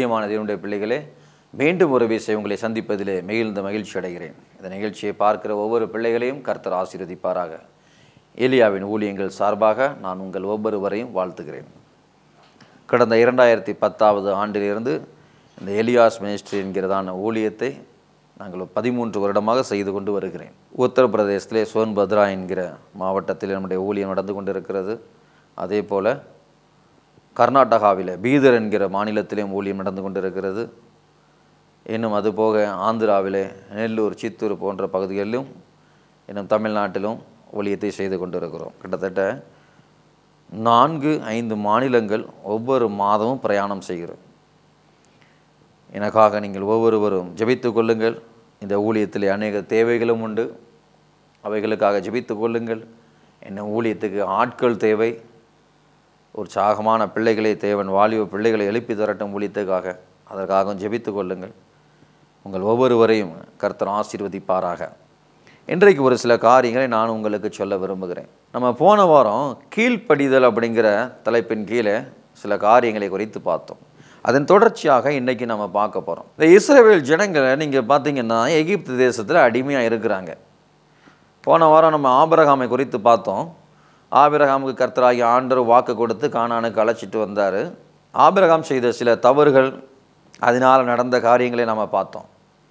பிரியமான தேவனுடைய பிள்ளைகளே மீண்டும் ஒரு விஷயம் உங்களை சந்திப்பதிலே மிகுந்த மகிழ்ச்சி அடைகிறேன் இந்த நிகழ்ச்சியை பார்க்கிற ஒவ்வொரு பிள்ளைகளையும் கர்த்தர் ஆசீர்வதிப்பாராக ஏலியாவின் ஊழியங்கள் சார்பாக நான் உங்கள் ஒவ்வொருவரையும் வாழ்த்துகிறேன் கடந்த இரண்டாயிரத்தி பத்தாவது ஆண்டிலிருந்து இந்த எலியாஸ் மினிஸ்ட்ரி என்கிறதான ஊழியத்தை நாங்கள் பதிமூன்று வருடமாக செய்து கொண்டு வருகிறேன் உத்தரப்பிரதேசத்திலே சோன்பத்ரா என்கிற மாவட்டத்தில் நம்முடைய ஊழியம் நடந்து கொண்டிருக்கிறது அதே போல் கர்நாடகாவில் பீதர் என்கிற மாநிலத்திலேயும் ஊழியம் நடந்து கொண்டிருக்கிறது இன்னும் அதுபோக ஆந்திராவிலே நெல்லூர் சித்தூர் போன்ற பகுதிகளிலும் இன்னும் தமிழ்நாட்டிலும் ஊழியத்தை செய்து கொண்டிருக்கிறோம் கிட்டத்தட்ட நான்கு ஐந்து மாநிலங்கள் ஒவ்வொரு மாதமும் பிரயாணம் செய்கிறோம் எனக்காக நீங்கள் ஒவ்வொருவரும் ஜெபித்து கொள்ளுங்கள் இந்த ஊழியத்தில் அநேக தேவைகளும் உண்டு அவைகளுக்காக ஜெபித்து கொள்ளுங்கள் என்ன ஊழியத்துக்கு ஆட்கள் தேவை உற்சாகமான பிள்ளைகளை தேவன் வாலிப பிள்ளைகளை எழுப்பி தரட்டும் ஊழியத்துக்காக அதற்காக ஜெபித்து கொள்ளுங்கள் உங்கள் ஒவ்வொருவரையும் கர்த்தர் ஆசீர்வதிப்பாராக இன்றைக்கு ஒரு சில காரியங்களை நான் உங்களுக்கு சொல்ல விரும்புகிறேன் நம்ம போன வாரம் கீழ்ப்படிதல் அப்படிங்கிற தலைப்பின் கீழே சில காரியங்களை குறித்து பார்த்தோம் அதன் தொடர்ச்சியாக இன்றைக்கி நம்ம பார்க்க போகிறோம் இந்த இஸ்ரேல் ஜனங்களை நீங்கள் பார்த்தீங்கன்னா எகிப்து தேசத்தில் அடிமையாக இருக்கிறாங்க போன வாரம் நம்ம ஆபிரகாமை குறித்து பார்த்தோம் ஆபிரகாமுக்கு கர்த்தராகி ஆண்டர் வாக்கு கொடுத்து கானானுக்கு அழைச்சிட்டு வந்தார் ஆபிரகாம் செய்த சில தவறுகள் அதனால் நடந்த காரியங்களை நம்ம பார்த்தோம்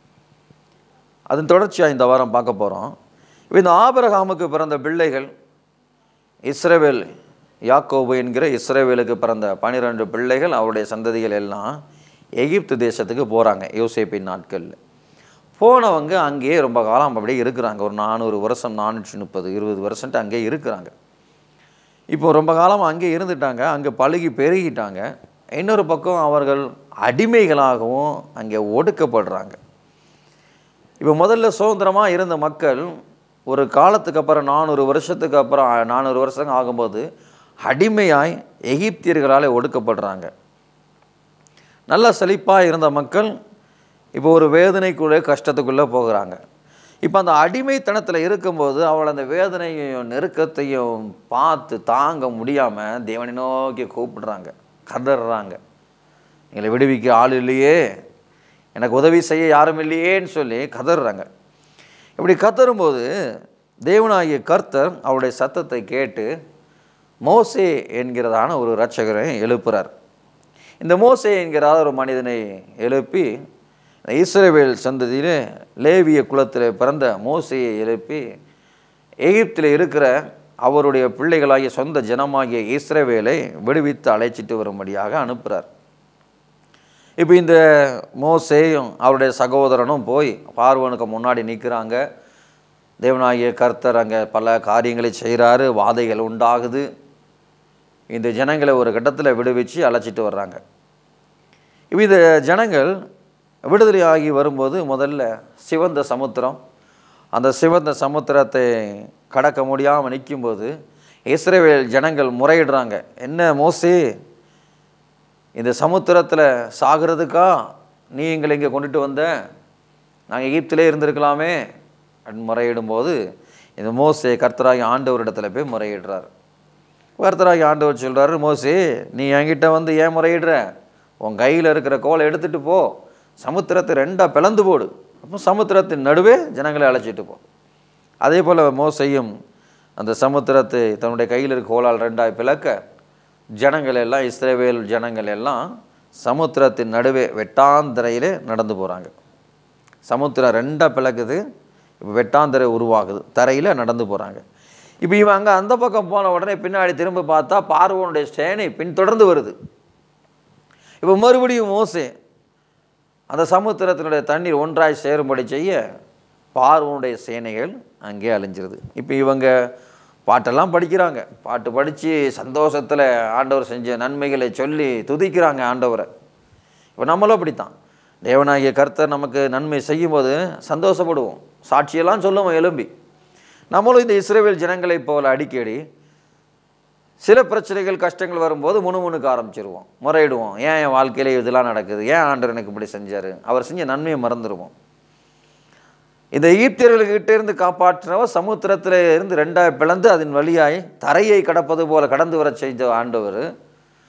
அதன் தொடர்ச்சியாக இந்த வாரம் பார்க்க போகிறோம் இப்போ இந்த ஆபிரகாமுக்கு பிறந்த பிள்ளைகள் இஸ்ரேவேல் யாக்கோபு என்கிற இஸ்ரேவேலுக்கு பிறந்த பனிரெண்டு பிள்ளைகள் அவருடைய சந்ததிகள் எல்லாம் எகிப்து தேசத்துக்கு போகிறாங்க யோசேப்பின் நாட்களில் போனவங்க அங்கேயே ரொம்ப காலம் அப்படியே இருக்கிறாங்க ஒரு நானூறு வருஷம் நானூற்றி முப்பது இருபது வருஷன்ட்டு அங்கேயே இருக்கிறாங்க இப்போ ரொம்ப காலம் அங்கே இருந்துட்டாங்க அங்கே பழகி பெருகிட்டாங்க இன்னொரு பக்கம் அவர்கள் அடிமைகளாகவும் அங்கே ஒடுக்கப்படுறாங்க இப்போ முதல்ல சுதந்திரமாக இருந்த மக்கள் ஒரு காலத்துக்கு அப்புறம் நானூறு வருஷத்துக்கு அப்புறம் நானூறு வருஷம் ஆகும்போது அடிமையாய் எகிப்தியர்களால் ஒடுக்கப்படுறாங்க நல்ல செழிப்பாக இருந்த மக்கள் இப்போ ஒரு வேதனைக்குள்ளே கஷ்டத்துக்குள்ளே போகிறாங்க இப்போ அந்த அடிமைத்தனத்தில் இருக்கும்போது அவள் அந்த வேதனையையும் நெருக்கத்தையும் பார்த்து தாங்க முடியாமல் தேவனை நோக்கி கூப்பிடுறாங்க கதறாங்க எங்களை விடுவிக்க ஆள் இல்லையே எனக்கு உதவி செய்ய யாரும் இல்லையேன்னு சொல்லி கதறாங்க இப்படி கதறும்போது தேவனாகிய கர்த்தர் அவருடைய சத்தத்தை கேட்டு மோசே என்கிறதான ஒரு இரட்சகரை எழுப்புறார் இந்த மோசே என்கிற ஒரு மனிதனை எழுப்பி இஸ்ரேவேல் சந்ததியில் லேவிய குலத்தில் பிறந்த மோசையை எழுப்பி எகிப்தில் இருக்கிற அவருடைய பிள்ளைகளாகிய சொந்த ஜனமாகிய இஸ்ரேவேலை விடுவித்து அழைச்சிட்டு வரும்படியாக அனுப்புகிறார் இப்போ இந்த மோசேயும் அவருடைய சகோதரனும் போய் பார்வனுக்கு முன்னாடி நிற்கிறாங்க தேவனாகிய கர்த்தர் அங்கே பல காரியங்களை செய்கிறாரு வாதைகள் உண்டாகுது இந்த ஜனங்களை ஒரு கட்டத்தில் விடுவிச்சு அழைச்சிட்டு வர்றாங்க இப்போ இந்த ஜனங்கள் விடுதலை ஆகி வரும்போது முதல்ல சிவந்த சமுத்திரம் அந்த சிவந்த சமுத்திரத்தை கடக்க முடியாமல் நிற்கும்போது இஸ்ரேவேல் ஜனங்கள் முறையிடுறாங்க என்ன மோசே இந்த சமுத்திரத்தில் சாகிறதுக்கா நீ எங்களை இங்கே கொண்டுட்டு வந்த நாங்கள் எகிப்திலே இருந்திருக்கலாமே அப்படின்னு முறையிடும்போது இந்த மோசே கர்த்தராகி ஆண்டவரிடத்துல போய் முறையிடுறார் கர்த்தராகி ஆண்டவர் சொல்கிறாரு மோசே நீ என்கிட்ட வந்து ஏன் முறையிடுற உன் கையில் இருக்கிற கோலை எடுத்துகிட்டு போ சமுத்திரத்தை ரெண்டாக பிளந்து போடு அப்போ சமுத்திரத்தின் நடுவே ஜனங்களை அழைச்சிட்டு போ அதே போல் மோசையும் அந்த சமுத்திரத்தை தன்னுடைய கையில் இருக்க கோலால் ரெண்டாய் பிளக்க ஜனங்கள் எல்லாம் இஸ்ரேவேல் ஜனங்கள் எல்லாம் சமுத்திரத்தின் நடுவே வெட்டாந்தரையிலே நடந்து போகிறாங்க சமுத்திரம் ரெண்டாக பிளக்குது இப்போ வெட்டாந்தரை உருவாகுது தரையில் நடந்து போகிறாங்க இப்போ இவன் அங்கே அந்த பக்கம் போன உடனே பின்னாடி திரும்ப பார்த்தா பார்வனுடைய சேனை பின்தொடர்ந்து வருது இப்போ மறுபடியும் மோசே அந்த சமுத்திரத்தினுடைய தண்ணீர் ஒன்றாய் சேரும்படி செய்ய பார்வனுடைய சேனைகள் அங்கே அழிஞ்சிருது இப்போ இவங்க பாட்டெல்லாம் படிக்கிறாங்க பாட்டு படித்து சந்தோஷத்தில் ஆண்டவர் செஞ்ச நன்மைகளை சொல்லி துதிக்கிறாங்க ஆண்டவரை இப்போ நம்மளும் அப்படித்தான் தேவனாகிய கர்த்தர் நமக்கு நன்மை செய்யும்போது சந்தோஷப்படுவோம் சாட்சியெல்லாம் சொல்லுவோம் எலும்பி நம்மளும் இந்த இஸ்ரேவேல் ஜனங்களைப் போல அடிக்கடி சில பிரச்சனைகள் கஷ்டங்கள் வரும்போது முணுமுணுக்க ஆரம்பிச்சிருவோம் முறையிடுவோம் ஏன் என் வாழ்க்கையில் இதெல்லாம் நடக்குது ஏன் ஆண்டவர் எனக்கு இப்படி செஞ்சார் அவர் செஞ்ச நன்மையை மறந்துடுவோம் இந்த ஈப்தியர்கள்கிட்ட இருந்து காப்பாற்றினவர் சமுத்திரத்தில் இருந்து ரெண்டாய் பிளந்து அதன் வழியாய் தரையை கடப்பது போல கடந்து வர செய்த ஆண்டவர்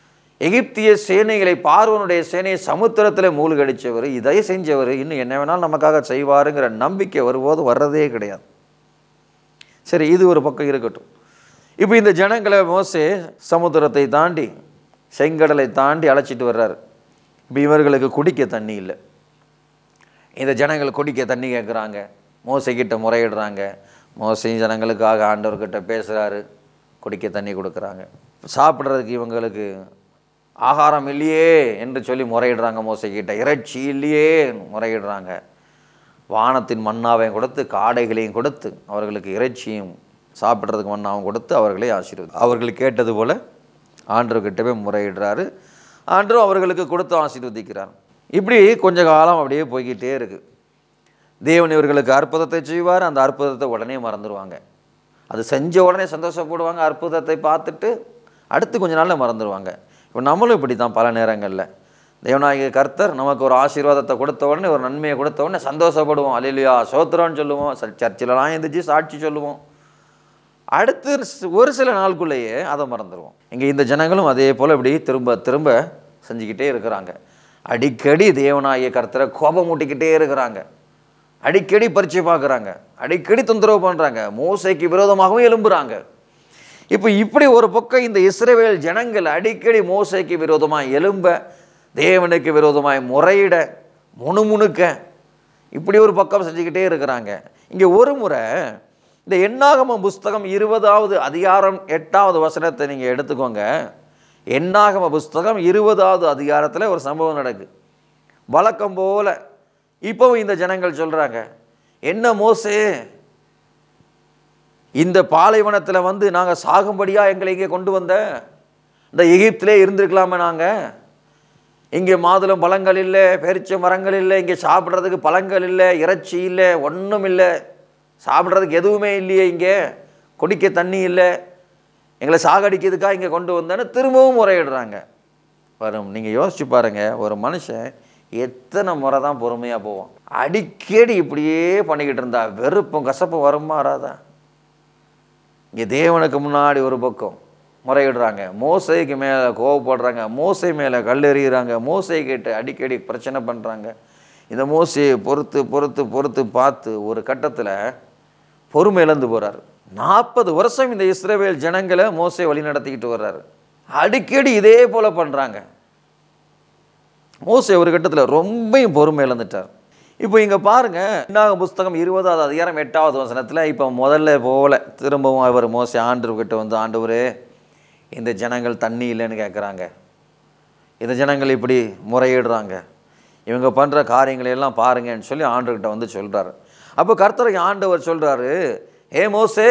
எகிப்திய சேனைகளை பார்வனுடைய சேனையை சமுத்திரத்தில் மூழ்கடிச்சவர் இதை செஞ்சவர் இன்னும் என்ன வேணாலும் நமக்காக செய்வாருங்கிற நம்பிக்கை வரும்போது வர்றதே கிடையாது சரி இது ஒரு பக்கம் இருக்கட்டும் இப்போ இந்த ஜனங்களை மோசே சமுத்திரத்தை தாண்டி செங்கடலை தாண்டி அழைச்சிட்டு வர்றாரு இப்போ இவர்களுக்கு குடிக்க தண்ணி இல்லை இந்த ஜனங்கள் குடிக்க தண்ணி கேட்குறாங்க மோசைக்கிட்ட முறையிடுறாங்க மோசையும் ஜனங்களுக்காக ஆண்டவர்கிட்ட பேசுகிறாரு குடிக்க தண்ணி கொடுக்குறாங்க சாப்பிட்றதுக்கு இவங்களுக்கு ஆகாரம் இல்லையே என்று சொல்லி முறையிடுறாங்க மோசைக்கிட்ட இறைச்சி இல்லையே முறையிடுறாங்க வானத்தின் மன்னாவையும் கொடுத்து காடைகளையும் கொடுத்து அவர்களுக்கு இறைச்சியும் சாப்பிட்றதுக்கு மன்னாவும் கொடுத்து அவர்களை ஆசீர்வதி அவர்கள் கேட்டது போல் ஆண்டவர்கிட்டவே முறையிடுறாரு ஆண்டரும் அவர்களுக்கு கொடுத்து ஆசீர்வதிக்கிறார் இப்படி கொஞ்ச காலம் அப்படியே போய்கிட்டே இருக்குது தேவன் இவர்களுக்கு அற்புதத்தை செய்வார் அந்த அற்புதத்தை உடனே மறந்துடுவாங்க அது செஞ்ச உடனே சந்தோஷப்படுவாங்க அற்புதத்தை பார்த்துட்டு அடுத்து கொஞ்ச நாளில் மறந்துடுவாங்க இப்போ நம்மளும் இப்படி தான் பல நேரங்களில் தேவநாயக கர்த்தர் நமக்கு ஒரு ஆசீர்வாதத்தை கொடுத்த உடனே ஒரு நன்மையை கொடுத்த உடனே சந்தோஷப்படுவோம் அலையிலையா சோத்திரம்னு சொல்லுவோம் ச- சர்ச்சிலலாம் எழுந்திரிச்சு சாட்சி சொல்லுவோம் அடுத்து ஸ்- ஒரு சில நாளுக்குள்ளேயே அதை மறந்துடுவோம் இங்கே இந்த ஜனங்களும் அதே போல் இப்படி திரும்ப திரும்ப செஞ்சுக்கிட்டே இருக்கிறாங்க அடிக்கடி தேவனாகிய கர்த்தரை கோபம் மூட்டிக்கிட்டே இருக்கிறாங்க அடிக்கடி பரிச்சை பார்க்குறாங்க அடிக்கடி தொந்தரவு பண்ணுறாங்க மோசைக்கு விரோதமாகவும் எழும்புறாங்க இப்போ இப்படி ஒரு பக்கம் இந்த இஸ்ரவேல் ஜனங்கள் அடிக்கடி மோசைக்கு விரோதமாக எழும்ப தேவனுக்கு விரோதமாய் முறையிட முணுமுணுக்க இப்படி ஒரு பக்கம் செஞ்சுக்கிட்டே இருக்கிறாங்க இங்கே ஒரு முறை இந்த எண்ணாகம புஸ்தகம் இருபதாவது அதிகாரம் எட்டாவது வசனத்தை நீங்கள் எடுத்துக்கோங்க எண்ணாகம புஸ்தகம் இருபதாவது அதிகாரத்தில் ஒரு சம்பவம் நடக்கு வழக்கம் போல இப்போவும் இந்த ஜனங்கள் சொல்கிறாங்க என்ன மோசே இந்த பாலைவனத்தில் வந்து நாங்கள் சாகும்படியாக எங்களை இங்கே கொண்டு வந்த இந்த எகிப்திலே இருந்திருக்கலாமே நாங்கள் இங்கே மாதுளம் பழங்கள் இல்லை பெரிச்ச மரங்கள் இல்லை இங்கே சாப்பிட்றதுக்கு பழங்கள் இல்லை இறைச்சி இல்லை ஒன்றும் இல்லை சாப்பிட்றதுக்கு எதுவுமே இல்லையே இங்கே குடிக்க தண்ணி இல்லை எங்களை சாகடிக்கிறதுக்காக இங்கே கொண்டு வந்தேன்னு திரும்பவும் முறையிடுறாங்க வரும் நீங்கள் யோசிச்சு பாருங்கள் ஒரு மனுஷன் எத்தனை முறை தான் பொறுமையாக போவான் அடிக்கடி இப்படியே பண்ணிக்கிட்டு இருந்தா வெறுப்பும் கசப்பும் வருமா வராதா இங்கே தேவனுக்கு முன்னாடி ஒரு பக்கம் முறையிடுறாங்க மோசைக்கு மேலே கோவப்படுறாங்க மோசை மேலே கல் எறிகிறாங்க மோசை கேட்டு அடிக்கடி பிரச்சனை பண்ணுறாங்க இந்த மோசையை பொறுத்து பொறுத்து பொறுத்து பார்த்து ஒரு கட்டத்தில் பொறுமை இழந்து போகிறார் நாற்பது வருஷம் இந்த இஸ்ரவேல் ஜனங்களை மோசை வழி நடத்திக்கிட்டு வர்றாரு அடிக்கடி இதே போல் பண்ணுறாங்க மோசே ஒரு கட்டத்தில் ரொம்பவும் பொறுமை இழந்துட்டார் இப்போ இங்கே பாருங்க இன்னாக புஸ்தகம் இருபதாவது அதிகாரம் எட்டாவது வசனத்தில் இப்போ முதல்ல போல திரும்பவும் அவர் மோசே ஆண்டவர்கிட்ட வந்து ஆண்டவரே இந்த ஜனங்கள் தண்ணி இல்லைன்னு கேட்குறாங்க இந்த ஜனங்கள் இப்படி முறையிடுறாங்க இவங்க பண்ணுற காரியங்களை எல்லாம் பாருங்கன்னு சொல்லி ஆண்டவர்கிட்ட வந்து சொல்கிறாரு அப்போ கர்த்தரை ஆண்டவர் சொல்கிறாரு ஏ மோசே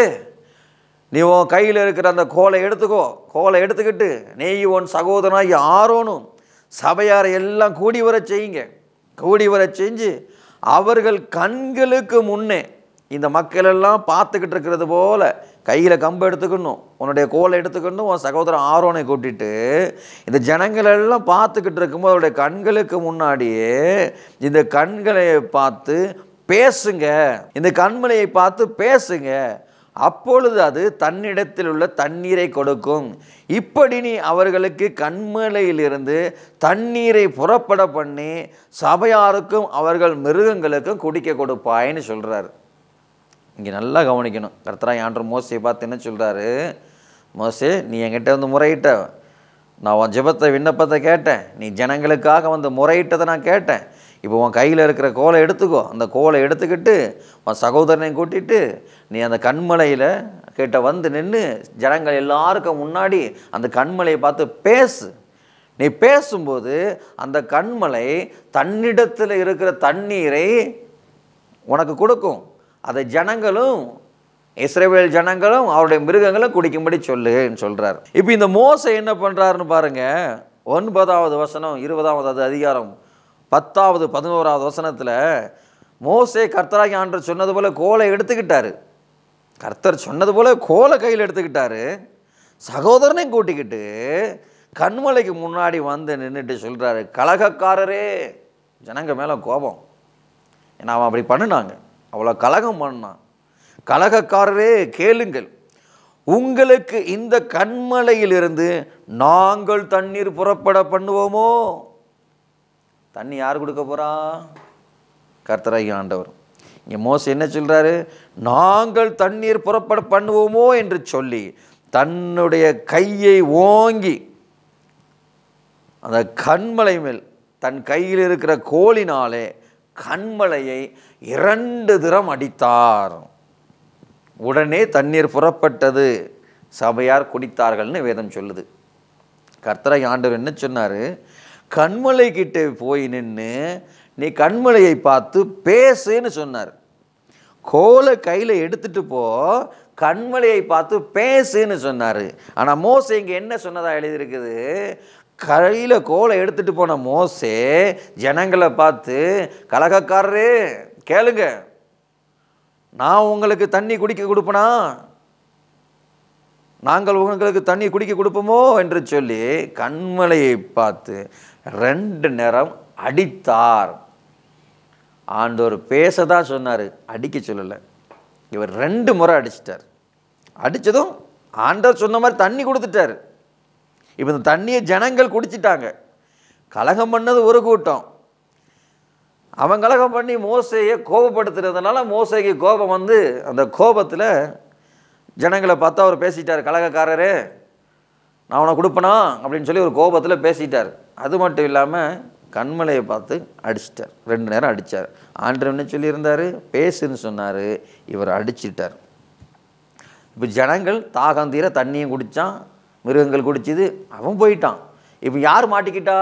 நீ உன் கையில் இருக்கிற அந்த கோலை எடுத்துக்கோ கோலை எடுத்துக்கிட்டு நீ உன் சகோதரனாகி ஆரோனும் சபையாரை எல்லாம் கூடி வர செய்யுங்க கூடி வர செஞ்சு அவர்கள் கண்களுக்கு முன்னே இந்த மக்கள் எல்லாம் பார்த்துக்கிட்டு இருக்கிறது போல கையில் கம்பு எடுத்துக்கணும் உன்னுடைய கோலை எடுத்துக்கணும் உன் சகோதரன் ஆரோனை கூட்டிட்டு இந்த ஜனங்கள் எல்லாம் பார்த்துக்கிட்டு இருக்கும்போது அவருடைய கண்களுக்கு முன்னாடியே இந்த கண்களை பார்த்து பேசுங்க இந்த கண்மலையை பார்த்து பேசுங்க அப்பொழுது அது தன்னிடத்தில் உள்ள தண்ணீரை கொடுக்கும் இப்படி நீ அவர்களுக்கு கண்மலையிலிருந்து தண்ணீரை புறப்பட பண்ணி சபையாருக்கும் அவர்கள் மிருகங்களுக்கும் குடிக்க கொடுப்பாய்ன்னு சொல்றாரு இங்கே நல்லா கவனிக்கணும் கர்த்தராய் ஆண்டு மோசையை பார்த்து என்ன சொல்கிறாரு மோசே நீ என்கிட்ட வந்து முறையிட்ட நான் உன் ஜெபத்தை விண்ணப்பத்தை கேட்டேன் நீ ஜனங்களுக்காக வந்து முறையிட்டதை நான் கேட்டேன் இப்போ உன் கையில் இருக்கிற கோலை எடுத்துக்கோ அந்த கோலை எடுத்துக்கிட்டு உன் சகோதரனையும் கூட்டிட்டு நீ அந்த கண்மலையில் கிட்ட வந்து நின்று ஜனங்கள் எல்லாருக்கும் முன்னாடி அந்த கண்மலையை பார்த்து பேசு நீ பேசும்போது அந்த கண்மலை தன்னிடத்தில் இருக்கிற தண்ணீரை உனக்கு கொடுக்கும் அதை ஜனங்களும் இஸ்ரேவேல் ஜனங்களும் அவருடைய மிருகங்களும் குடிக்கும்படி சொல்லுன்னு சொல்றார் இப்போ இந்த மோசை என்ன பண்றாருன்னு பாருங்க ஒன்பதாவது வசனம் இருபதாவது அதிகாரம் பத்தாவது பதினோராவது வசனத்தில் மோசே கர்த்தராகி ஆண்டர் சொன்னது போல கோலை எடுத்துக்கிட்டாரு கர்த்தர் சொன்னது போல கோலை கையில் எடுத்துக்கிட்டாரு சகோதரனையும் கூட்டிக்கிட்டு கண்மலைக்கு முன்னாடி வந்து நின்றுட்டு சொல்றாரு கலகக்காரரே ஜனங்க மேலே கோபம் ஏன்னா அவன் அப்படி பண்ணினாங்க அவ்வளோ கலகம் பண்ணான் கலகக்காரரே கேளுங்கள் உங்களுக்கு இந்த கண்மலையிலிருந்து நாங்கள் தண்ணீர் புறப்பட பண்ணுவோமோ தண்ணி யார் கொடுக்க போறா கர்த்தராகி ஆண்டவர் இங்கே மோச என்ன சொல்றாரு நாங்கள் தண்ணீர் புறப்பட பண்ணுவோமோ என்று சொல்லி தன்னுடைய கையை ஓங்கி அந்த கண்மலை மேல் தன் கையில் இருக்கிற கோலினாலே கண்மலையை இரண்டு திறம் அடித்தார் உடனே தண்ணீர் புறப்பட்டது சபையார் குடித்தார்கள்னு வேதம் சொல்லுது கர்த்தரை ஆண்டவர் என்ன சொன்னார் கண்மலை கிட்ட போய் நின்று நீ கண்மலையை பார்த்து பேசுன்னு சொன்னார் கோலை கையில் எடுத்துட்டு போ கண்மலையை பார்த்து பேசுன்னு சொன்னார் ஆனால் மோசே இங்கே என்ன சொன்னதா எழுதியிருக்குது கையில் கோலை எடுத்துட்டு போன மோசே ஜனங்களை பார்த்து கலகக்காரரே கேளுங்க நான் உங்களுக்கு தண்ணி குடிக்க கொடுப்பனா நாங்கள் உங்களுக்கு தண்ணி குடிக்க கொடுப்போமோ என்று சொல்லி கண்மலையை பார்த்து ரெண்டு நேரம் அடித்தார் ஆண்டவர் பேச தான் சொன்னார் அடிக்க சொல்லலை இவர் ரெண்டு முறை அடிச்சிட்டார் அடித்ததும் ஆண்டவர் சொன்ன மாதிரி தண்ணி கொடுத்துட்டார் இப்போ இந்த தண்ணியை ஜனங்கள் குடிச்சிட்டாங்க கலகம் பண்ணது ஒரு கூட்டம் அவன் கலகம் பண்ணி மோசையை கோபப்படுத்துறதுனால மோசைக்கு கோபம் வந்து அந்த கோபத்தில் ஜனங்களை பார்த்து அவர் பேசிட்டார் கலகக்காரரே நான் உனக்கு கொடுப்பனா அப்படின்னு சொல்லி ஒரு கோபத்தில் பேசிட்டார் அது மட்டும் இல்லாமல் கண்மலையை பார்த்து அடிச்சிட்டார் ரெண்டு நேரம் அடித்தார் ஆண்டவர் என்ன சொல்லியிருந்தார் பேசுன்னு சொன்னார் இவர் அடிச்சிட்டார் இப்போ ஜனங்கள் தாகம் தீர தண்ணியும் குடித்தான் மிருகங்கள் குடிச்சுது அவன் போயிட்டான் இப்போ யார் மாட்டிக்கிட்டா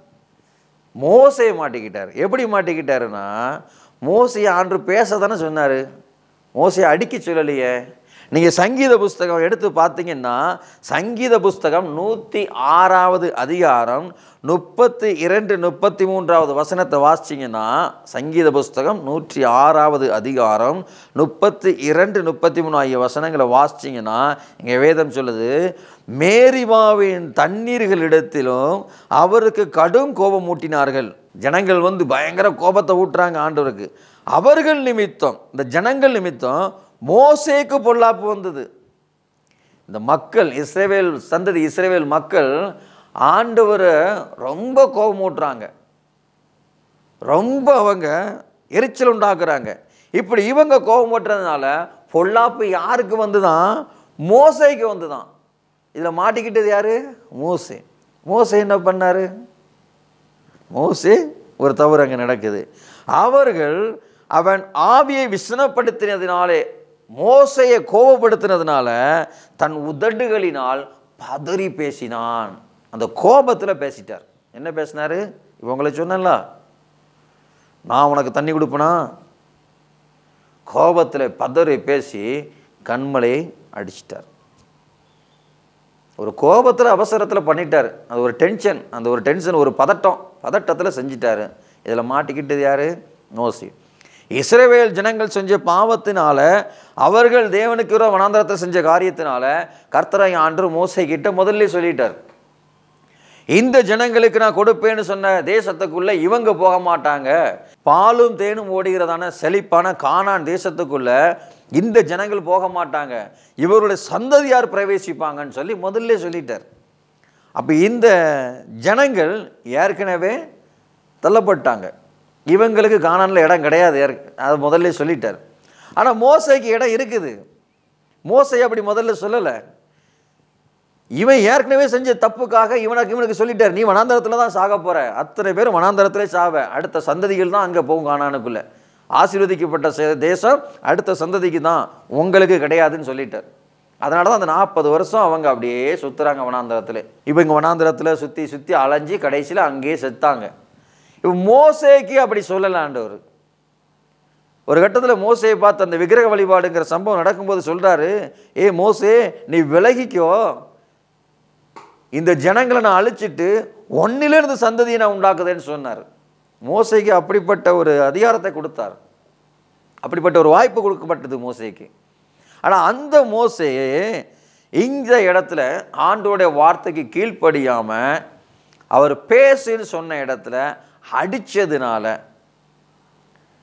மோசே மாட்டிக்கிட்டார் எப்படி மாட்டிக்கிட்டாருன்னா மோசையை ஆண்டு பேச தானே சொன்னார் மோசையை அடிக்க சொல்லலையே நீங்கள் சங்கீத புஸ்தகம் எடுத்து பார்த்தீங்கன்னா சங்கீத புஸ்தகம் நூற்றி ஆறாவது அதிகாரம் முப்பத்தி இரண்டு முப்பத்தி மூன்றாவது வசனத்தை வாசிச்சிங்கன்னா சங்கீத புஸ்தகம் நூற்றி ஆறாவது அதிகாரம் முப்பத்தி இரண்டு முப்பத்தி மூணு ஆகிய வசனங்களை வாசிச்சிங்கன்னா இங்கே வேதம் சொல்லுது மேரிமாவின் தண்ணீர்களிடத்திலும் அவருக்கு கடும் கோபம் ஊட்டினார்கள் ஜனங்கள் வந்து பயங்கர கோபத்தை ஊட்டுறாங்க ஆண்டவருக்கு அவர்கள் நிமித்தம் இந்த ஜனங்கள் நிமித்தம் மோசேக்கு பொல்லாப்பு வந்தது இந்த மக்கள் இஸ்ரேவேல் சந்ததி இஸ்ரேவேல் மக்கள் ஆண்டவரை ரொம்ப கோபமூட்டுறாங்க ரொம்ப அவங்க எரிச்சல் உண்டாக்குறாங்க இப்படி இவங்க கோபம் ஓட்டுறதுனால பொல்லாப்பு யாருக்கு வந்துதான் மோசைக்கு வந்துதான் இதில் மாட்டிக்கிட்டது யாரு மோசே மோசே என்ன பண்ணாரு மோசே ஒரு தவறு அங்கே நடக்குது அவர்கள் அவன் ஆவியை விசனப்படுத்தினதினாலே மோசையை கோபப்படுத்தினதுனால தன் உதடுகளினால் பதறி பேசினான் அந்த கோபத்தில் பேசிட்டார் என்ன பேசினாரு இவங்களை சொன்னல நான் உனக்கு தண்ணி கொடுப்பனா கோபத்தில் பதறி பேசி கண்மலையை அடிச்சிட்டார் ஒரு கோபத்தில் அவசரத்தில் பண்ணிட்டார் அது ஒரு டென்ஷன் அந்த ஒரு டென்ஷன் ஒரு பதட்டம் பதட்டத்தில் செஞ்சிட்டாரு இதில் மாட்டிக்கிட்டது யாரு மோசி இஸ்ரவேல் ஜனங்கள் செஞ்ச பாவத்தினால அவர்கள் தேவனுக்கு விரோத வனாந்தரத்தை செஞ்ச காரியத்தினால கர்த்தரை ஆண்டு மோசை கிட்ட முதல்ல சொல்லிட்டார் இந்த ஜனங்களுக்கு நான் கொடுப்பேன்னு சொன்ன தேசத்துக்குள்ள இவங்க போக மாட்டாங்க பாலும் தேனும் ஓடுகிறதான செழிப்பான கானான் தேசத்துக்குள்ள இந்த ஜனங்கள் போக மாட்டாங்க இவருடைய சந்ததியார் பிரவேசிப்பாங்கன்னு சொல்லி முதல்ல சொல்லிட்டார் அப்போ இந்த ஜனங்கள் ஏற்கனவே தள்ளப்பட்டாங்க இவங்களுக்கு கானானில் இடம் கிடையாது ஏற்க- அது முதல்ல சொல்லிட்டார் ஆனால் மோசைக்கு இடம் இருக்குது மோசை அப்படி முதல்ல சொல்லலை இவன் ஏற்கனவே செஞ்ச தப்புக்காக இவனுக்கு இவனுக்கு சொல்லிட்டார் நீ வனாந்தரத்தில் தான் சாக போற அத்தனை பேர் வனாந்தரத்திலே சாவ அடுத்த சந்ததிகள் தான் அங்கே போகும் கானானுக்குள்ள ஆசீர்வதிக்கப்பட்ட சே- தேசம் அடுத்த சந்ததிக்கு தான் உங்களுக்கு கிடையாதுன்னு சொல்லிட்டார் அதனால தான் அந்த நாற்பது வருஷம் அவங்க அப்படியே சுற்றுறாங்க வனாந்தரத்தில் இப்போ இங்கே வனாந்தரத்தில் சுற்றி சுற்றி அலைஞ்சு கடைசியில் அங்கேயே செத்தாங்க இப்போ மோசேக்கு அப்படி சொல்லலாண்டவர் ஒரு கட்டத்தில் மோசையை பார்த்து அந்த விக்கிரக வழிபாடுங்கிற சம்பவம் நடக்கும்போது சொல்றாரு ஏ மோசே நீ விலகிக்கோ இந்த ஜனங்களை நான் அழிச்சிட்டு ஒன்னிலிருந்து சந்ததியை நான் உண்டாக்குதேன்னு சொன்னார் மோசைக்கு அப்படிப்பட்ட ஒரு அதிகாரத்தை கொடுத்தார் அப்படிப்பட்ட ஒரு வாய்ப்பு கொடுக்கப்பட்டது மோசைக்கு ஆனால் அந்த மோசையே இந்த இடத்துல ஆண்டோடைய வார்த்தைக்கு கீழ்ப்படியாம அவர் பேசுன்னு சொன்ன இடத்துல அடிச்சதுனால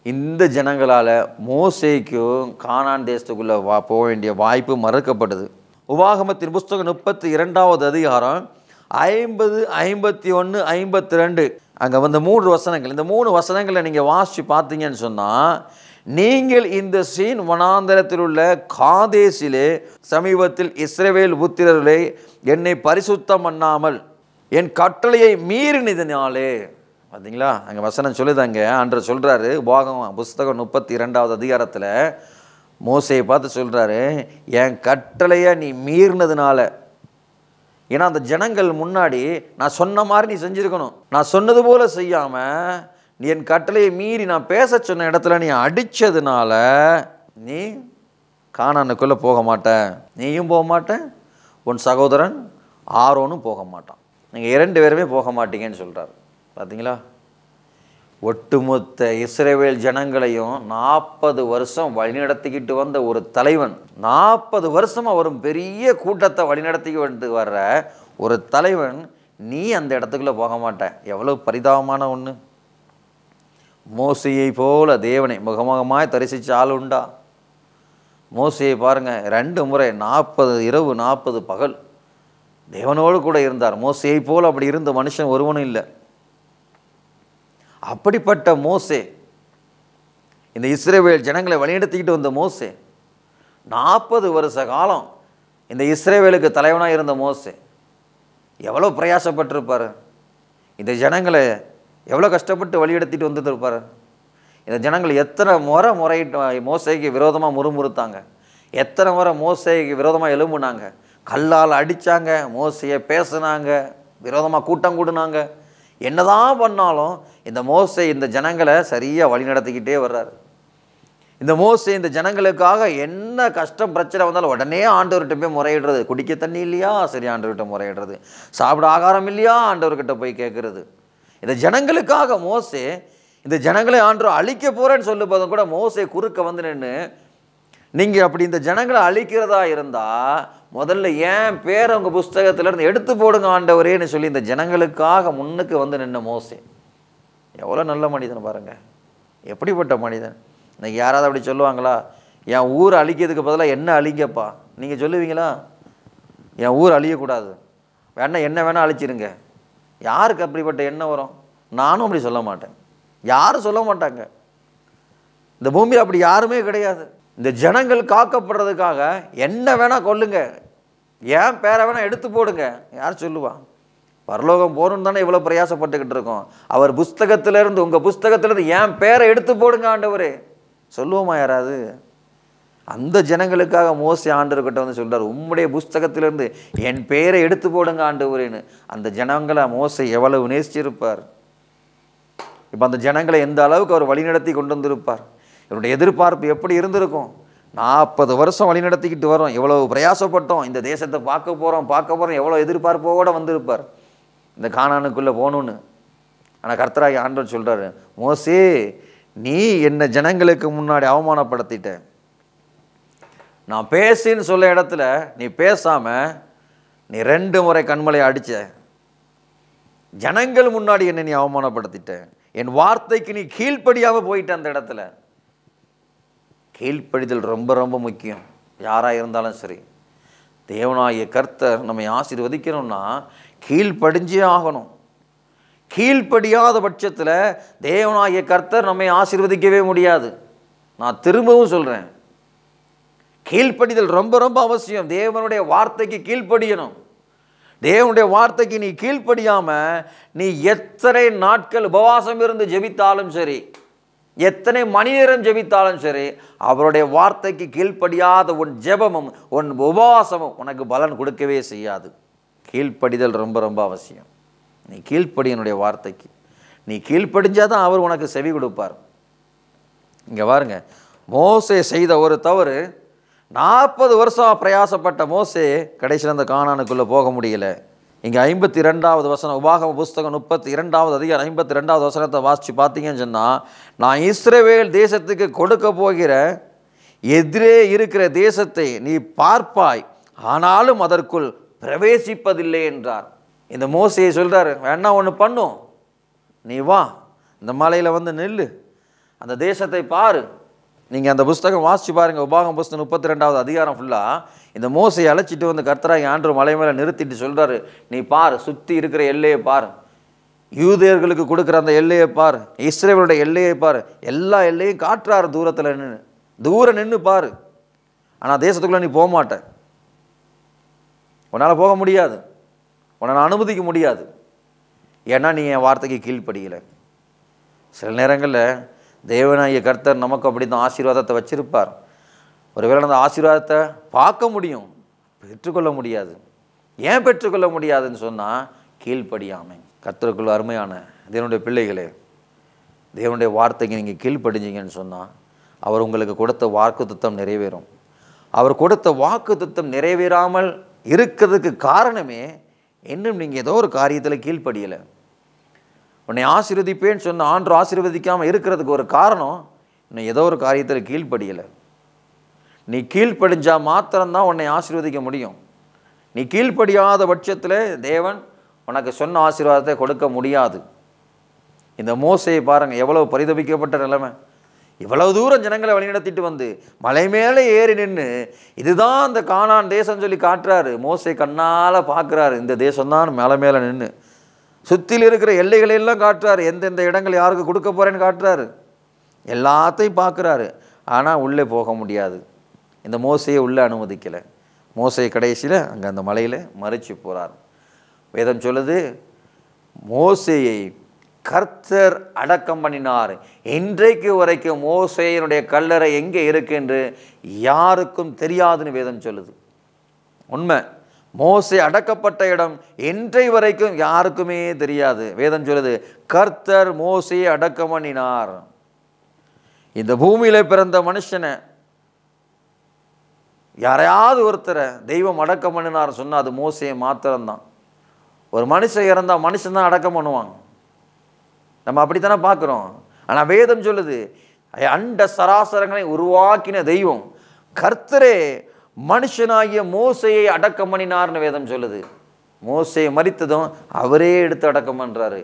இந்த ஜனங்களால் மோசேக்கும் கானான் தேசத்துக்குள்ளே வா போக வேண்டிய வாய்ப்பு மறுக்கப்பட்டது உபாகமத்தின் புஸ்தகம் முப்பத்தி இரண்டாவது அதிகாரம் ஐம்பது ஐம்பத்தி ஒன்று ஐம்பத்தி ரெண்டு அங்கே வந்து மூன்று வசனங்கள் இந்த மூணு வசனங்களை நீங்கள் வாசித்து பார்த்தீங்கன்னு சொன்னால் நீங்கள் இந்த சீன் வனாந்தரத்தில் உள்ள காதேசிலே சமீபத்தில் இஸ்ரவேல் புத்திரர்களே என்னை பரிசுத்தம் பண்ணாமல் என் கட்டளையை மீறினதினாலே பார்த்தீங்களா அங்கே வசனம் சொல்லுதாங்க அன்று சொல்கிறாரு போகம் புஸ்தகம் முப்பத்தி இரண்டாவது அதிகாரத்தில் மோசையை பார்த்து சொல்கிறாரு என் கட்டளையை நீ மீறினதுனால ஏன்னா அந்த ஜனங்கள் முன்னாடி நான் சொன்ன மாதிரி நீ செஞ்சுருக்கணும் நான் சொன்னது போல் செய்யாமல் நீ என் கட்டளையை மீறி நான் பேச சொன்ன இடத்துல நீ அடித்ததுனால நீ காணானுக்குள்ளே போக மாட்டேன் நீயும் போக மாட்டேன் உன் சகோதரன் ஆரோனும் போக மாட்டான் நீங்கள் இரண்டு பேருமே போக மாட்டீங்கன்னு சொல்கிறார் பார்த்தீங்களா ஒட்டுமொத்த இஸ்ரேவேல் ஜனங்களையும் நாற்பது வருஷம் வழிநடத்திக்கிட்டு வந்த ஒரு தலைவன் நாற்பது வருஷம் அவரும் பெரிய கூட்டத்தை வழிநடத்திக்கிட்டு வர்ற ஒரு தலைவன் நீ அந்த இடத்துக்குள்ளே போக மாட்ட எவ்வளோ பரிதாபமான ஒன்று மோசையை போல தேவனை முகமுகமாய் தரிசிச்ச ஆள் உண்டா மோசையை பாருங்கள் ரெண்டு முறை நாற்பது இரவு நாற்பது பகல் தேவனோடு கூட இருந்தார் மோசையை போல் அப்படி இருந்த மனுஷன் ஒருவனும் இல்லை அப்படிப்பட்ட மோசே இந்த இஸ்ரேவேல் ஜனங்களை வழிநடத்திக்கிட்டு வந்த மோசே நாற்பது வருஷ காலம் இந்த இஸ்ரேவேலுக்கு தலைவனாக இருந்த மோசே எவ்வளோ பிரயாசப்பட்டிருப்பார் இந்த ஜனங்களை எவ்வளோ கஷ்டப்பட்டு வழிநடத்திட்டு வந்துருப்பார் இந்த ஜனங்கள் எத்தனை முறை முறையிட்டு மோசைக்கு விரோதமாக முறுமுறுத்தாங்க எத்தனை முறை மோசைக்கு விரோதமாக எழும்புனாங்க கல்லால் அடித்தாங்க மோசையை பேசுனாங்க விரோதமாக கூட்டம் கூடுனாங்க என்னதான் பண்ணாலும் இந்த மோசை இந்த ஜனங்களை சரியாக வழி நடத்திக்கிட்டே வர்றாரு இந்த மோசை இந்த ஜனங்களுக்காக என்ன கஷ்டம் பிரச்சனை வந்தாலும் உடனே ஆண்டவர்கிட்ட போய் முறையிடுறது குடிக்க தண்ணி இல்லையா சரி ஆண்டவர்கிட்ட முறையிடுறது சாப்பிட ஆகாரம் இல்லையா ஆண்டவர்கிட்ட போய் கேட்குறது இந்த ஜனங்களுக்காக மோசே இந்த ஜனங்களை ஆண்டவர் அழிக்க போகிறேன்னு சொல்லும் போதும் கூட மோசை குறுக்க வந்து நின்று நீங்கள் அப்படி இந்த ஜனங்களை அழிக்கிறதா இருந்தால் முதல்ல ஏன் பேர் உங்கள் புஸ்தகத்திலேருந்து எடுத்து போடுங்க ஆண்டவரேன்னு சொல்லி இந்த ஜனங்களுக்காக முன்னுக்கு வந்து நின்ன மோசே எவ்வளோ நல்ல மனிதன் பாருங்கள் எப்படிப்பட்ட மனிதன் இன்னைக்கு யாராவது அப்படி சொல்லுவாங்களா என் ஊர் அழிக்கிறதுக்கு பதிலாக என்ன அழிங்கப்பா நீங்கள் சொல்லுவீங்களா என் ஊர் அழியக்கூடாது வேணா என்ன வேணால் அழிச்சிருங்க யாருக்கு அப்படிப்பட்ட எண்ணம் வரும் நானும் அப்படி சொல்ல மாட்டேன் யாரும் சொல்ல மாட்டாங்க இந்த பூமியில் அப்படி யாருமே கிடையாது இந்த ஜனங்கள் காக்கப்படுறதுக்காக என்ன வேணால் கொல்லுங்க ஏன் பேரை வேணால் எடுத்து போடுங்க யார் சொல்லுவா பரலோகம் போகணுன்னு தானே இவ்வளோ பிரயாசப்பட்டுக்கிட்டு இருக்கோம் அவர் புஸ்தகத்திலேருந்து உங்கள் புஸ்தகத்திலேருந்து ஏன் பேரை எடுத்து போடுங்க ஆண்டவரே சொல்லுவோமா யாராவது அந்த ஜனங்களுக்காக மோசி ஆண்டவர்கிட்ட வந்து சொல்றார் உம்முடைய புஸ்தகத்திலிருந்து என் பெயரை எடுத்து போடுங்க ஆண்டவரேன்னு அந்த ஜனங்களை மோசை எவ்வளவு நேசிச்சிருப்பார் இப்போ அந்த ஜனங்களை எந்த அளவுக்கு அவர் வழிநடத்தி கொண்டு வந்திருப்பார் இவருடைய எதிர்பார்ப்பு எப்படி இருந்திருக்கும் நாற்பது வருஷம் வழிநடத்திக்கிட்டு வரோம் எவ்வளவு பிரயாசப்பட்டோம் இந்த தேசத்தை பார்க்க போகிறோம் பார்க்க போகிறோம் எவ்வளோ எதிர்பார்ப்போடு வந்திருப்பார் இந்த காணானுக்குள்ளே போகணுன்னு ஆனால் கர்த்தராகி ஆண்டவர் சொல்கிறாரு மோசே நீ என்ன ஜனங்களுக்கு முன்னாடி அவமானப்படுத்திட்ட நான் பேசின்னு சொல்ல இடத்துல நீ பேசாமல் நீ ரெண்டு முறை கண்மலை அடிச்ச ஜனங்கள் முன்னாடி என்னை நீ அவமானப்படுத்திட்ட என் வார்த்தைக்கு நீ கீழ்ப்படியாமல் போயிட்ட அந்த இடத்துல கீழ்ப்படிதல் ரொம்ப ரொம்ப முக்கியம் யாராக இருந்தாலும் சரி தேவனாகிய கர்த்தர் நம்மை ஆசீர்வதிக்கணும்னா கீழ்ப்படிஞ்சே ஆகணும் கீழ்ப்படியாத பட்சத்தில் தேவனாகிய கர்த்தர் நம்மை ஆசீர்வதிக்கவே முடியாது நான் திரும்பவும் சொல்கிறேன் கீழ்ப்படிதல் ரொம்ப ரொம்ப அவசியம் தேவனுடைய வார்த்தைக்கு கீழ்ப்படியணும் தேவனுடைய வார்த்தைக்கு நீ கீழ்ப்படியாம நீ எத்தனை நாட்கள் உபவாசம் இருந்து ஜெபித்தாலும் சரி எத்தனை மணி நேரம் ஜெபித்தாலும் சரி அவருடைய வார்த்தைக்கு கீழ்ப்படியாத உன் ஜெபமும் உன் உபவாசமும் உனக்கு பலன் கொடுக்கவே செய்யாது கீழ்ப்படிதல் ரொம்ப ரொம்ப அவசியம் நீ கீழ்ப்படி என்னுடைய வார்த்தைக்கு நீ கீழ்ப்படிஞ்சாதான் அவர் உனக்கு செவி கொடுப்பார் இங்கே பாருங்க மோசே செய்த ஒரு தவறு நாற்பது வருஷம் பிரயாசப்பட்ட மோசே கடைசியில் அந்த காணானுக்குள்ளே போக முடியல இங்கே ஐம்பத்தி ரெண்டாவது வசனம் உபாகம புஸ்தகம் முப்பத்தி இரண்டாவது அதிகாரம் ஐம்பத்தி ரெண்டாவது வசனத்தை வாசித்து பார்த்தீங்கன்னு சொன்னால் நான் இஸ்ரவேல் தேசத்துக்கு கொடுக்க போகிற எதிரே இருக்கிற தேசத்தை நீ பார்ப்பாய் ஆனாலும் அதற்குள் பிரவேசிப்பதில்லை என்றார் இந்த மோசையை சொல்கிறாரு வேணா ஒன்று பண்ணும் நீ வா இந்த மலையில் வந்து நில்லு அந்த தேசத்தை பாரு நீங்கள் அந்த புஸ்தகம் வாசிச்சு பாருங்க உபாகம் புஸ்தகம் முப்பத்தி ரெண்டாவது அதிகாரம் ஃபுல்லாக இந்த மோசையை அழைச்சிட்டு வந்து கர்த்தராகி ஆண்டு மலை மேலே நிறுத்திட்டு சொல்கிறாரு நீ பாரு சுற்றி இருக்கிற எல்லையை பாரு யூதேயர்களுக்கு கொடுக்குற அந்த எல்லையை பாரு இஸ்ரேலோட எல்லையை பாரு எல்லா எல்லையும் காட்டுறாரு தூரத்தில் நின்று தூரம் நின்று பாரு ஆனால் தேசத்துக்குள்ளே நீ போக மாட்ட உன்னால் போக முடியாது உன்னை நான் அனுமதிக்க முடியாது ஏன்னா நீ என் வார்த்தைக்கு கீழ்ப்படியலை சில நேரங்களில் தேவனாகிய கர்த்தர் நமக்கு அப்படி தான் ஆசீர்வாதத்தை வச்சிருப்பார் ஒருவேளை அந்த ஆசீர்வாதத்தை பார்க்க முடியும் பெற்றுக்கொள்ள முடியாது ஏன் பெற்றுக்கொள்ள முடியாதுன்னு சொன்னால் கீழ்ப்படியாமை கர்த்தருக்குள்ள அருமையான தேவனுடைய பிள்ளைகளே தேவனுடைய வார்த்தைக்கு நீங்கள் கீழ்ப்படிஞ்சீங்கன்னு சொன்னால் அவர் உங்களுக்கு கொடுத்த வாக்கு திட்டம் நிறைவேறும் அவர் கொடுத்த வாக்கு திட்டம் நிறைவேறாமல் இருக்கிறதுக்கு காரணமே இன்னும் நீங்கள் ஏதோ ஒரு காரியத்தில் கீழ்ப்படியலை உன்னை ஆசீர்வதிப்பேன்னு சொன்ன ஆண்டு ஆசீர்வதிக்காமல் இருக்கிறதுக்கு ஒரு காரணம் இன்னும் ஏதோ ஒரு காரியத்தில் கீழ்ப்படியலை நீ கீழ்ப்படிஞ்சா மாத்திரம்தான் உன்னை ஆசீர்வதிக்க முடியும் நீ கீழ்ப்படியாத பட்சத்தில் தேவன் உனக்கு சொன்ன ஆசீர்வாதத்தை கொடுக்க முடியாது இந்த மோசையை பாருங்கள் எவ்வளவு பரிதபிக்கப்பட்ட நிலைமை இவ்வளவு தூரம் ஜனங்களை வழிநடத்திட்டு வந்து மலை மேலே ஏறி நின்று இதுதான் அந்த கானான் தேசம் சொல்லி காட்டுறாரு மோசை கண்ணால் பார்க்குறாரு இந்த தேசம்தான் மலை மேலே நின்று சுற்றில் இருக்கிற எல்லைகளை எல்லாம் காட்டுறாரு எந்தெந்த இடங்கள் யாருக்கு கொடுக்க போகிறேன்னு காட்டுறாரு எல்லாத்தையும் பார்க்குறாரு ஆனால் உள்ளே போக முடியாது இந்த மோசையை உள்ளே அனுமதிக்கலை மோசை கடைசியில் அங்கே அந்த மலையில் மறைச்சு போகிறார் வேதம் சொல்லுது மோசையை கர்த்தர் அடக்கம் பண்ணினார் இன்றைக்கு வரைக்கும் மோசையினுடைய கல்லறை எங்கே இருக்கு என்று யாருக்கும் தெரியாதுன்னு வேதம் சொல்லுது உண்மை மோசே அடக்கப்பட்ட இடம் இன்றை வரைக்கும் யாருக்குமே தெரியாது வேதம் சொல்லுது கர்த்தர் மோசையை அடக்கம் பண்ணினார் இந்த பூமியில பிறந்த மனுஷனை யாரையாவது ஒருத்தரை தெய்வம் அடக்கம் பண்ணினார் சொன்னால் அது மோசையை மாத்திரம்தான் ஒரு மனுஷன் இறந்தால் மனுஷன் தான் அடக்கம் பண்ணுவாங்க நம்ம அப்படித்தானே பார்க்குறோம் ஆனால் வேதம் சொல்லுது அண்ட சராசரங்களை உருவாக்கின தெய்வம் கர்த்தரே மனுஷனாகிய மோசையை அடக்கம் பண்ணினார்னு வேதம் சொல்லுது மோசையை மறித்ததும் அவரே எடுத்து அடக்கம் பண்ணுறாரு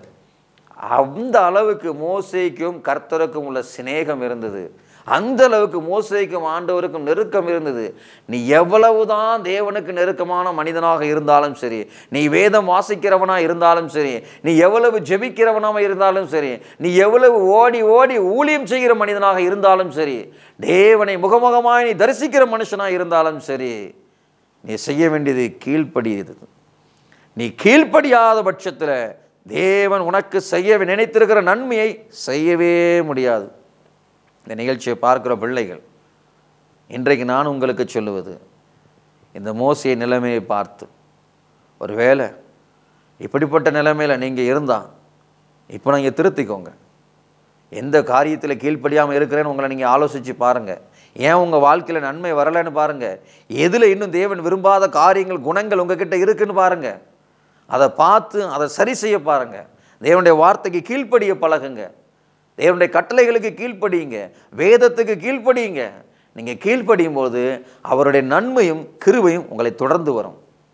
அந்த அளவுக்கு மோசைக்கும் கர்த்தருக்கும் உள்ள சிநேகம் இருந்தது அந்த அளவுக்கு மோசைக்கும் ஆண்டவருக்கும் நெருக்கம் இருந்தது நீ எவ்வளவுதான் தேவனுக்கு நெருக்கமான மனிதனாக இருந்தாலும் சரி நீ வேதம் வாசிக்கிறவனா இருந்தாலும் சரி நீ எவ்வளவு ஜெபிக்கிறவனாக இருந்தாலும் சரி நீ எவ்வளவு ஓடி ஓடி ஊழியம் செய்கிற மனிதனாக இருந்தாலும் சரி தேவனை முகமுகமாய் நீ தரிசிக்கிற மனுஷனாக இருந்தாலும் சரி நீ செய்ய வேண்டியது கீழ்ப்படியது நீ கீழ்ப்படியாத பட்சத்தில் தேவன் உனக்கு செய்ய நினைத்திருக்கிற நன்மையை செய்யவே முடியாது இந்த நிகழ்ச்சியை பார்க்குற பிள்ளைகள் இன்றைக்கு நான் உங்களுக்கு சொல்லுவது இந்த மோசிய நிலைமையை பார்த்து ஒருவேளை இப்படிப்பட்ட நிலைமையில் நீங்கள் இருந்தால் இப்போ நீங்கள் திருத்திக்கோங்க எந்த காரியத்தில் கீழ்ப்படியாமல் இருக்கிறேன்னு உங்களை நீங்கள் ஆலோசித்து பாருங்கள் ஏன் உங்கள் வாழ்க்கையில் நன்மை வரலைன்னு பாருங்கள் எதில் இன்னும் தேவன் விரும்பாத காரியங்கள் குணங்கள் உங்ககிட்ட இருக்குன்னு பாருங்கள் அதை பார்த்து அதை சரி செய்ய பாருங்கள் தேவனுடைய வார்த்தைக்கு கீழ்ப்படிய பழகுங்க தேவனுடைய கட்டளைகளுக்கு கீழ்ப்படியுங்க வேதத்துக்கு கீழ்ப்படியுங்க நீங்கள் கீழ்ப்படியும் போது அவருடைய நன்மையும் கிருபையும் உங்களை தொடர்ந்து வரும்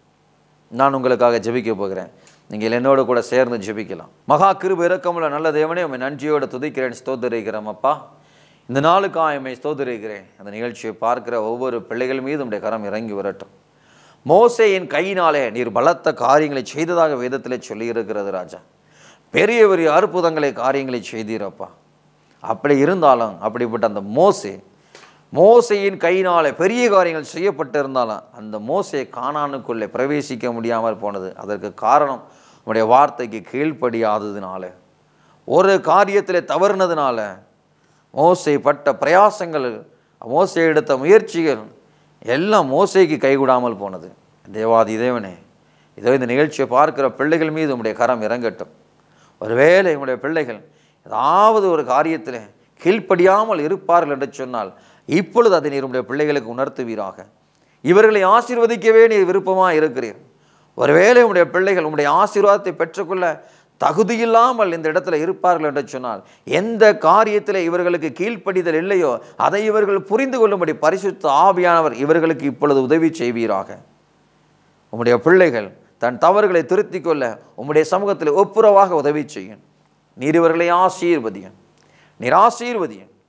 நான் உங்களுக்காக ஜெபிக்க போகிறேன் நீங்கள் என்னோட கூட சேர்ந்து ஜெபிக்கலாம் மகா கிருப இறக்கமுள்ள நல்ல தேவனே உண்மை நன்றியோடு துதிக்கிறேன் ஸ்தோத்தரிக்கிறேன் அப்பா இந்த நாளுக்காக எம்மை ஸ்தோத்தரிக்கிறேன் அந்த நிகழ்ச்சியை பார்க்கிற ஒவ்வொரு பிள்ளைகள் மீது உடைய கரம் இறங்கி வரட்டும் மோசேயின் கையினாலே நீர் பலத்த காரியங்களை செய்ததாக வேதத்திலே சொல்லியிருக்கிறது ராஜா பெரிய பெரிய அற்புதங்களை காரியங்களை செய்தீரப்பா அப்படி இருந்தாலும் அப்படிப்பட்ட அந்த மோசே மோசையின் கையினாலே பெரிய காரியங்கள் செய்யப்பட்டிருந்தாலும் அந்த மோசையை காணானுக்குள்ளே பிரவேசிக்க முடியாமல் போனது அதற்கு காரணம் உடைய வார்த்தைக்கு கீழ்ப்படியாததுனால ஒரு காரியத்தில் தவறுனதுனால மோசை பட்ட பிரயாசங்கள் மோசை எடுத்த முயற்சிகள் எல்லாம் மோசைக்கு கைகூடாமல் போனது தேவாதி தேவனே இதோ இந்த நிகழ்ச்சியை பார்க்கிற பிள்ளைகள் மீது உம்முடைய கரம் இறங்கட்டும் ஒருவேளை உம்முடைய பிள்ளைகள் ஏதாவது ஒரு காரியத்தில் கீழ்ப்படியாமல் இருப்பார்கள் என்று சொன்னால் இப்பொழுது அதை நீர் உம்முடைய பிள்ளைகளுக்கு உணர்த்துவீராக இவர்களை ஆசீர்வதிக்கவே நீர் விருப்பமாக இருக்கிறீர் ஒருவேளை உம்முடைய பிள்ளைகள் உம்முடைய ஆசீர்வாதத்தை பெற்றுக்கொள்ள தகுதியில்லாமல் இந்த இடத்துல இருப்பார்கள் என்று சொன்னால் எந்த காரியத்தில் இவர்களுக்கு கீழ்ப்படிதல் இல்லையோ அதை இவர்கள் புரிந்து கொள்ளும்படி பரிசுத்த ஆவியானவர் இவர்களுக்கு இப்பொழுது உதவி செய்வீராக உம்முடைய பிள்ளைகள் தன் தவறுகளை திருத்திக் கொள்ள உம்முடைய சமூகத்தில் ஒப்புரவாக உதவி செய்யும் நீர் இவர்களை ஆசீர்வதியும் நீர் ஆசீர்வதியும்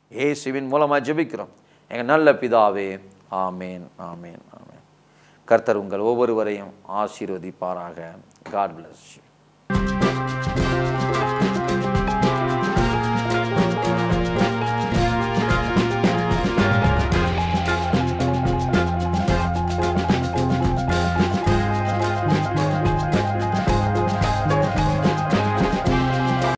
இயேசுவின் மூலமாக ஜெபிக்கிறோம் எங்கள் நல்ல பிதாவே ஆமேன் ஆமேன் ஆமேன் கர்த்தர் உங்கள் ஒவ்வொருவரையும் ஆசீர்வதிப்பாராக காட் bless you